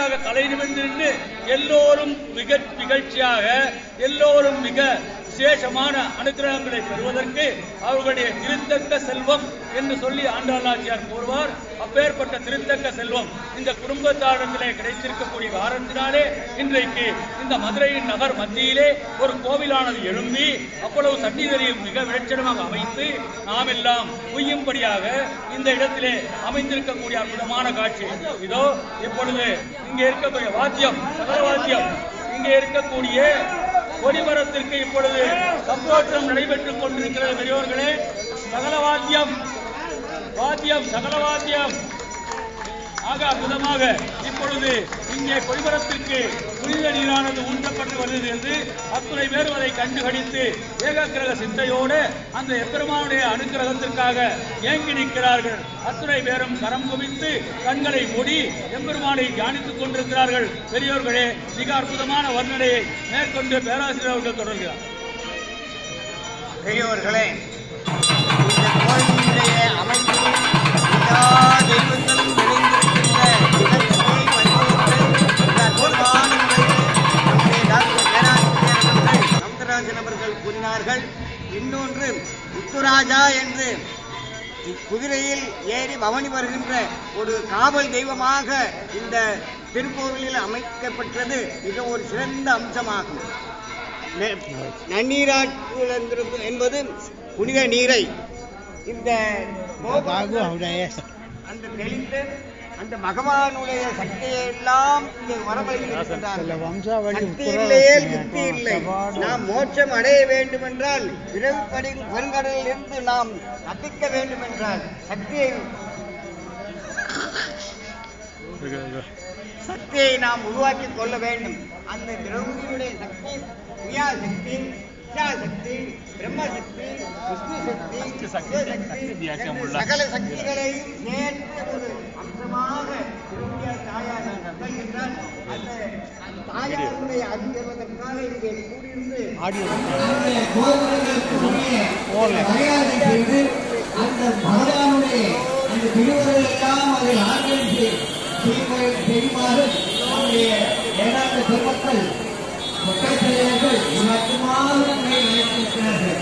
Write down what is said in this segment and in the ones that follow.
உடனடியாக தலை நிமிர்ந்து நின்று எல்லோரும் மிக நிகழ்ச்சியாக எல்லோரும் மிக விசேஷமான அனுகிரகங்களை பெறுவதற்கு அவர்களுடைய திருத்தக்க செல்வம் என்று சொல்லி ஆண்டாளாச்சியார் கூறுவார் அப்பேற்பட்ட திருத்தக்க செல்வம் இந்த குடும்பத்தாரிடத்திலே கிடைத்திருக்கக்கூடிய காரணத்தினாலே இன்றைக்கு இந்த மதுரையின் நகர் மத்தியிலே ஒரு கோவிலானது எழும்பி அவ்வளவு சன்னிதரையும் மிக விளட்சணமாக அமைத்து நாம் எல்லாம் உய்யும்படியாக இந்த இடத்திலே அமைந்திருக்கக்கூடிய அற்புதமான காட்சி இதோ இப்பொழுது இங்கே இருக்கக்கூடிய வாத்தியம் சகல வாத்தியம் இங்கே இருக்கக்கூடிய கொடிமரத்திற்கு இப்பொழுது சந்தோஷம் நடைபெற்றுக் கொண்டிருக்கிறது பெரியோர்களே சகல வாத்தியம் வாத்தியம் சகல வாத்தியம் ஆக அற்புதமாக இப்பொழுது இங்கே கொடிமரத்திற்கு புனித நீரானது ஊற்றப்பட்டு வருகிறது என்று அத்துணை பேர் அதை கண்டுகடித்து ஏகக்கிரக சிந்தையோடு அந்த எம்பெருமானுடைய அனுக்கிரகத்திற்காக ஏங்கி நிற்கிறார்கள் அத்துணை பேரும் கரம் குவித்து கண்களை மூடி எம்பெருமானை தியானித்துக் கொண்டிருக்கிறார்கள் பெரியோர்களே மிக அற்புதமான வர்ணனையை மேற்கொண்டு பேராசிரியர் அவர்கள் தொடர்கிறார் பெரியோர்களே இந்த கோயிலுடைய அமைப்பில் எல்லா தெய்வங்களும் நிறைந்திருக்கின்ற நிகழ்ச்சியை வைபவத்தை இந்த அற்புதமான முறையில் நம்முடைய டாக்டர் பேராசிரியர் அவர்கள் சவுந்தரராஜன் அவர்கள் கூறினார்கள் இன்னொன்று முத்துராஜா என்று குதிரையில் ஏறி பவனி வருகின்ற ஒரு காவல் தெய்வமாக இந்த திருக்கோவிலில் அமைக்கப்பட்டது மிக ஒரு சிறந்த அம்சமாகும் நெ- நன்னீராட்டு என்பது புனித நீரை இந்த கோபுரத்தில் அந்த தெளிந்து அந்த பகவானுடைய சக்தியை எல்லாம் இங்கே வரவழைத்திருக்கின்றார்கள் சக்தி இல்லையே முக்தி இல்லை நாம் மோட்சம் அடைய வேண்டும் என்றால் பிறப்படி பெருங்கடலில் இருந்து நாம் தப்பிக்க வேண்டும் என்றால் சக்தியை சக்தியை நாம் உருவாக்கி கொள்ள வேண்டும் அந்த திரௌபதியுடைய சக்தி கிரியா சக்தி இச்சா சக்தி பிரம்மசக்தி விஷ்ணு சக்தி சிவசக்தி என்று சகல சக்திகளையும் சேர்த்த ஒரு அம்சமாக திரும்பிய தாயார் நான் நம்புகின்றால் அந்த அந்த தாயாருடைய அறிவுறுவதற்காக இங்கே கூடியிருந்து நம்முடைய கோபுரங்களுக்குரிய மரியாதை செய்து அந்த பகவானுடைய அந்த திருவுருள் எல்லாம் அதை ஆதரித்து செய்யுமாறு செய்யுமாறு நம்முடைய ஏழாண்டு பெருமக்கள் மக்கள் தலைவர்கள் இலக்குமான முறையில் நினைத்திருக்கிறார்கள்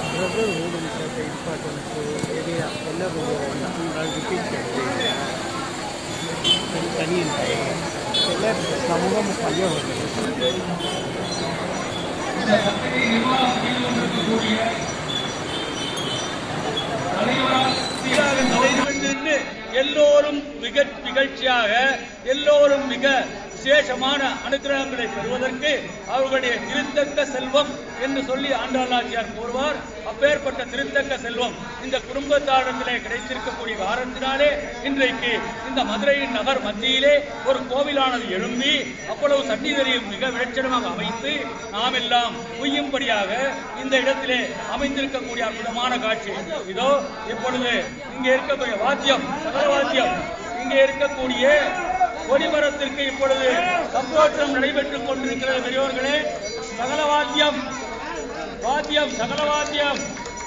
சீராக தலைநிமிர்ந்து நின்று எல்லோரும் மிக நிகழ்ச்சியாக எல்லோரும் மிக விசேஷமான அனுகிரகங்களை பெறுவதற்கு அவர்களுடைய திருத்தக்க செல்வம் என்று சொல்லி ஆண்டாளாச்சியார் கூறுவார் அப்பேற்பட்ட திருத்தக்க செல்வம் இந்த குடும்பத்தாரிடத்திலே கிடைத்திருக்கக்கூடிய காரணத்தினாலே இன்றைக்கு இந்த மதுரையின் நகர் மத்தியிலே ஒரு கோவிலானது எழும்பி அவ்வளவு சன்னிதரையும் மிக விளட்சணமாக அமைத்து நாம் எல்லாம் உய்யும்படியாக இந்த இடத்திலே அமைந்திருக்கக்கூடிய அற்புதமான காட்சி இதோ இப்பொழுது இங்கே இருக்கக்கூடிய வாத்தியம் சகல வாத்தியம் இங்கே இருக்கக்கூடிய கொடிமரத்திற்கு இப்பொழுது சந்தோஷம் நடைபெற்றுக் கொண்டிருக்கிறது பெரியோர்களே சகல வாத்தியம் வாத்தியம் சகல வாத்தியம்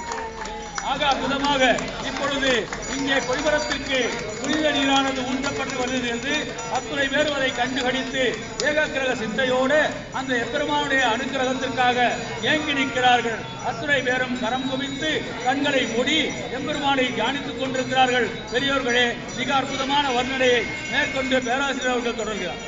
ஆக அற்புதமாக இப்பொழுது இங்கே கொடிமரத்திற்கு புனித நீரானது ஊற்றப்பட்டு வருகிறது என்று அத்துணை பேரும் அதை கண்டுகடித்து ஏகக்கிரக சிந்தையோடு அந்த எம்பெருமானுடைய அனுக்கிரகத்திற்காக ஏங்கி நிற்கிறார்கள் அத்துணை பேரும் கரம் குவித்து கண்களை மூடி எம்பெருமானை தியானித்துக் கொண்டிருக்கிறார்கள் பெரியோர்களே மிக அற்புதமான வர்ணனையை மேற்கொண்டு பேராசிரியர் அவர்கள் தொடர்கிறார்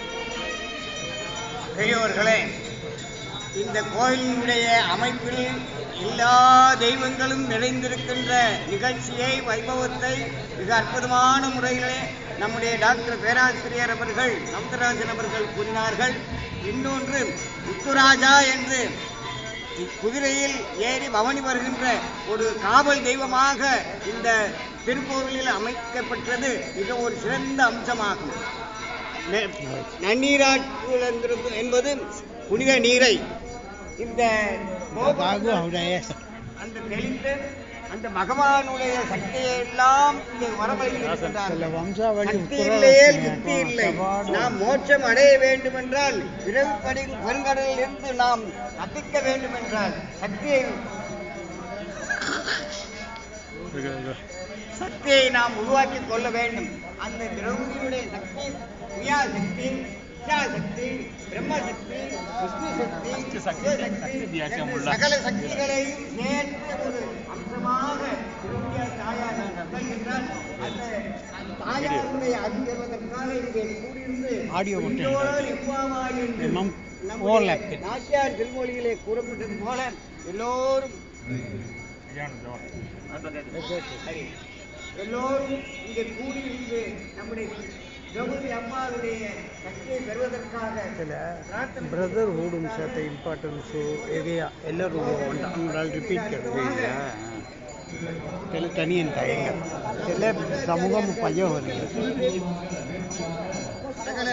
பெரியோர்களே இந்த கோயிலினுடைய அமைப்பில் எல்லா தெய்வங்களும் நிறைந்திருக்கின்ற நிகழ்ச்சியை வைபவத்தை மிக அற்புதமான முறையிலே நம்முடைய டாக்டர் பேராசிரியர் அவர்கள் சவுந்தரராஜன் அவர்கள் கூறினார்கள் இன்னொன்று முத்துராஜா என்று குதிரையில் ஏறி பவனி வருகின்ற ஒரு காவல் தெய்வமாக இந்த திருக்கோவிலில் அமைக்கப்பட்டது மிக ஒரு சிறந்த அம்சமாகும் நெ- நன்னீராட்டு என்பது புனித நீரை இந்த கோபுரத்தில் அந்த தெளிந்து அந்த பகவானுடைய சக்தியை எல்லாம் இங்கே வரவழைத்திருக்கின்றார்கள் சக்தி இல்லையே முக்தி இல்லை நாம் மோட்சம் அடைய வேண்டும் என்றால் பிறப்படி பெருங்கடலில் இருந்து நாம் தப்பிக்க வேண்டும் என்றால் சக்தியை சக்தியை நாம் உருவாக்கி கொள்ள வேண்டும் அந்த திரௌபதியுடைய சக்தி கிரியா சக்தி இச்சாசக்தி பிரம்மசக்தி விஷ்ணு சக்தி சக்தி, சக்தி வித்தியாசமுள்ள. சகல சக்திகளையும் சேர்த்த ஒரு அம்சமாக திரும்பிய தாயார் சொல்கின்றார் அந்த அந்த தாயாருடைய அருள்வதற்காக இங்கே கூடியிருந்து ஆடியோ மட்டும் உயிரோடு எவ்வாவாய் என்று நம் நம்முடைய overlap. நாச்சியார் திருமொழியிலே கூறப்பட்டது போல எல்லோரும் சரி. எல்லோரும் இங்கே கூடியிருந்து நம்முடைய திரௌபதி அம்மாவுடைய சக்தியை பெறுவதற்காக பிரார்த்தனை ಬ್ರದರ್ಹುಡ್ ಅಂಶದ ಇಂಪಾರ್ಟೆನ್ಸು ಹೇಗೆ ಎಲ್ಲರೂ ಹಂಗಾಗಿ ರಿಪೀಟ್ ಕೇಳಿದೆ ಕೆಲ ತನಿ ಅಂತ ಹೆಂಗ ಕೆಲ ಸಮೂಹ ಪಯ್ಯ ಹೋಗಿ சகல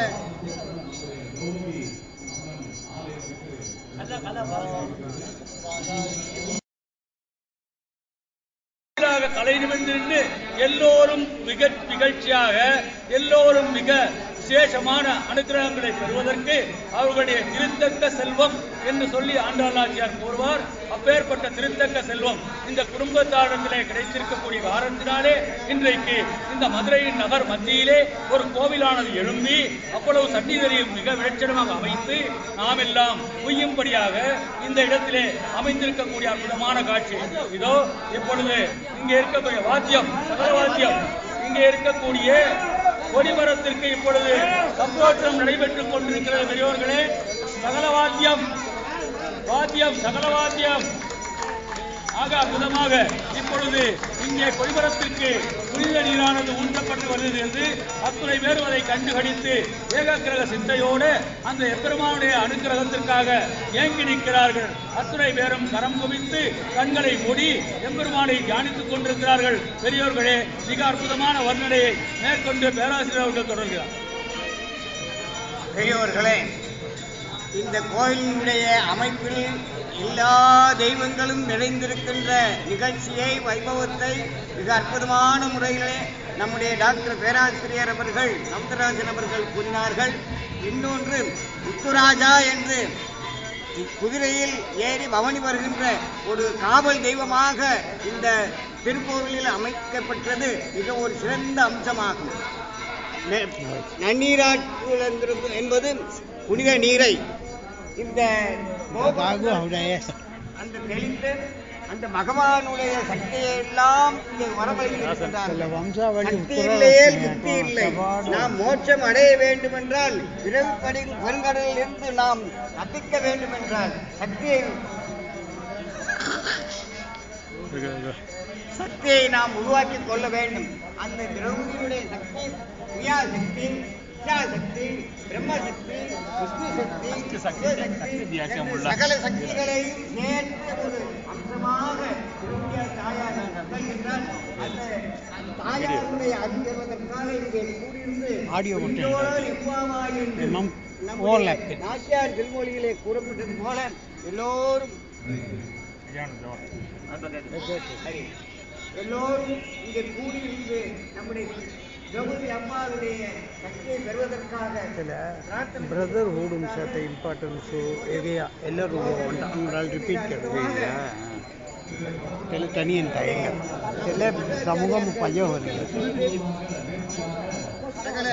எதிராக தலை நிமிர்ந்து நின்று எல்லோரும் மிக நிகழ்ச்சியாக எல்லோரும் மிக விசேஷமான அனுகிரகங்களை பெறுவதற்கு அவர்களுடைய திருத்தக்க செல்வம் என்று சொல்லி ஆண்டாளாச்சியார் கூறுவார் அப்பேற்பட்ட திருத்தக்க செல்வம் இந்த குடும்பத்தாரிடத்திலே கிடைத்திருக்கக்கூடிய காரணத்தினாலே இன்றைக்கு இந்த மதுரையின் நகர் மத்தியிலே ஒரு கோவிலானது எழும்பி அவ்வளவு சன்னிதரையும் மிக விளைச்சடமாக அமைத்து நாம் எல்லாம் உய்யும்படியாக இந்த இடத்திலே அமைந்திருக்கக்கூடிய அற்புதமான காட்சி இதோ இப்பொழுது இங்கே இருக்கக்கூடிய வாத்தியம் சகல வாத்தியம் இங்கே இருக்கக்கூடிய கொடிமரத்திற்கு இப்பொழுது சந்தோஷம் நடைபெற்றுக் கொண்டிருக்கிறது பெரியோர்களே சகல வாத்தியம் வாத்தியம் சகல வாத்தியம் ஆக அற்புதமாக இப்பொழுது இங்கே கொடிமரத்திற்கு புனித நீரானது ஊற்றப்பட்டு வருகிறது என்று அத்துணை பேர் அதை கண்டுகணித்து ஏகக்கிரக சிந்தையோடு அந்த எம்பெருமானுடைய அனுக்கிரகத்திற்காக ஏங்கி நிற்கிறார்கள் அத்துணை பேரும் கரம் குவித்து கண்களை மூடி எம்பெருமானை தியானித்துக் கொண்டிருக்கிறார்கள் பெரியோர்களே மிக அற்புதமான வர்ணனையை மேற்கொண்டு பேராசிரியர் அவர்கள் தொடர்கிறார் பெரியோர்களே இந்த கோயிலினுடைய அமைப்பில் எல்லா தெய்வங்களும் நிறைந்திருக்கின்ற நிகழ்ச்சியை வைபவத்தை மிக அற்புதமான முறையிலே நம்முடைய டாக்டர் பேராசிரியர் அவர்கள் சமுத்திரராஜன் அவர்கள் கூறினார்கள் இன்னொன்று முத்துராஜா என்று குதிரையில் ஏறி பவனி வருகின்ற ஒரு காவல் தெய்வமாக இந்த திருக்கோவிலில் அமைக்கப்பட்டது மிக ஒரு சிறந்த அம்சமாகும் நெ- நன்னீராற்றுதல் என்பது புனித நீரை இந்த ಹಾಗೂ ಅವಡೇ அந்த தெளிந்த அந்த பகவானுடைய சக்தியை எல்லாம் இங்கே ಕೆಲ வரவழைத்திருக்கிறார்கள் ವಂಶಾವಳಿ சக்தி இல்லையே புத்தி இல்லை நாம் மோட்சம் அடைய வேண்டும் என்றால் பிறகு படி பெருங்கடலில் இருந்து நாம் தப்பிக்க வேண்டும் என்றால் சக்தியை சக்தியை நாம் உருவாக்கி கொள்ள வேண்டும் அந்த திரௌபதியுடைய சக்தி கிரியா சக்தி இச்சாசக்தி பிரம்மசக்தி விஷ்ணு சக்தி சக்தி, சக்தி, சக்தி வித்தியாசமுள்ள. சகல சக்திகளையும் சேர்த்த ஒரு அம்சமாக திரும்பிய தாயார் சொல்கின்றார் அந்த அந்த தாயாருடைய அருள்வதற்காக இங்கே கூடியிருந்து ஆடியோ மட்டும் உயிரோடு எவ்வாவாய் என்று நம் நம்முடைய overlap. நாச்சியார் திருமொழியிலே கூறப்பட்டது போல எல்லோரும் சரி எல்லோரும் இங்கே கூடியிருந்து நம்முடைய திரௌபதி அம்மாவுடைய சக்தியை பெறுவதற்காக ಕೆಲ பிரார்த்தனை ಬ್ರದರ್ಹುಡ್ ಅಂಶದ ಇಂಪಾರ್ಟೆನ್ಸು ಹೇಗೆ ಎಲ್ಲರೂ ಹಂಗಾಗಿ ರಿಪೀಟ್ ಕೇಳಿದೆ ಕೆಲ ತನಿ ಅಂತ ಹೆಂಗ ಕೆಲ ಸಮೂಹ ಪಯ್ಯ ಹೋಗಿ சகல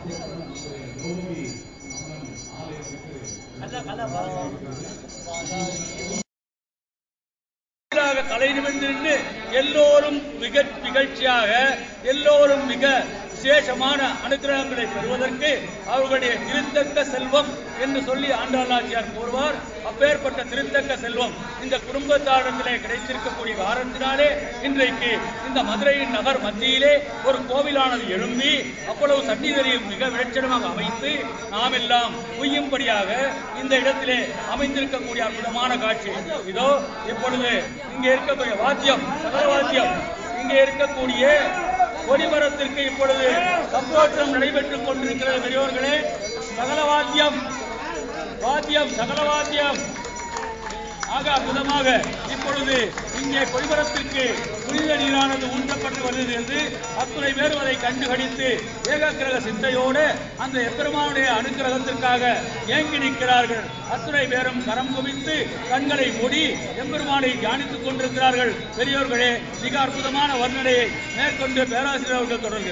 எதிராக தலை நிமிர்ந்து நின்று எல்லோரும் மிக நிகழ்ச்சியாக எல்லோரும் மிக விசேஷமான அனுகிரகங்களை பெறுவதற்கு அவர்களுடைய திருத்தக்க செல்வம் என்று சொல்லி ஆண்டாளாச்சியார் கூறுவார் அப்பேற்பட்ட திருத்தக்க செல்வம் இந்த குடும்பத்தாரிடத்திலே கிடைத்திருக்கக்கூடிய காரணத்தினாலே இன்றைக்கு இந்த மதுரையின் நகர் மத்தியிலே ஒரு கோவிலானது எழும்பி அவ்வளவு சன்னிதரையும் மிக விளைச்சடமாக அமைத்து நாம் எல்லாம் உய்யும்படியாக இந்த இடத்திலே அமைந்திருக்கக்கூடிய அற்புதமான காட்சி இதோ இப்பொழுது இங்கே இருக்கக்கூடிய வாத்தியம் சகல வாத்தியம் இங்கே இருக்கக்கூடிய கொடிமரத்திற்கு இப்பொழுது சந்தோஷம் நடைபெற்றுக் கொண்டிருக்கிறது பெரியோர்களே சகல வாத்தியம் வாத்தியம் சகல வாத்தியம் ஆக அற்புதமாக இப்பொழுது இங்கே கொடிமரத்திற்கு புனித நீரானது ஊற்றப்பட்டு வருகிறது என்று அத்துணை பேர் அதை கண்டுகணித்து ஏகக்கிரக சிந்தையோடு அந்த எம்பெருமானுடைய அனுக்கிரகத்திற்காக ஏங்கி நிற்கிறார்கள் அத்துணை பேரும் கரம் குவித்து கண்களை மூடி எம்பெருமானை தியானித்துக் கொண்டிருக்கிறார்கள் பெரியோர்களே மிக அற்புதமான வர்ணனையை மேற்கொண்டு பேராசிரியர் அவர்கள் தொடர்கிறார்